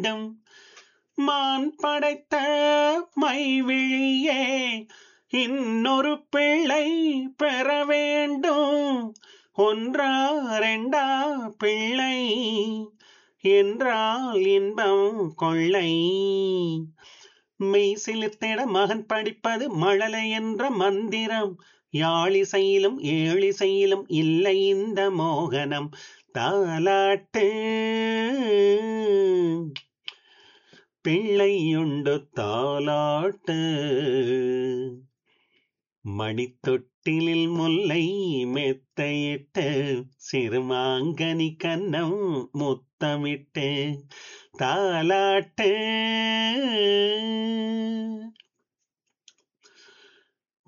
வேண்டும் மான் படைத்த மைவிழியே இன்னொரு பிள்ளை பெற வேண்டும் ஒன்றா ரெண்டா பிள்ளை என்றால் இன்பம் கொள்ளை மெய் சிலிர்த்திட மகன் படிப்பது மழலை என்ற மந்திரம் யாழிசையிலும் ஏழிசையிலும் இல்லை இந்த மோகனம் தாலாட்டு பிள்ளையுண்டு தாலாட்டு மணித்தொட்டிலில் முல்லை மெத்தையிட்டு சிறுமாங்கனி கன்னம் முத்தமிட்டு தாலாட்டு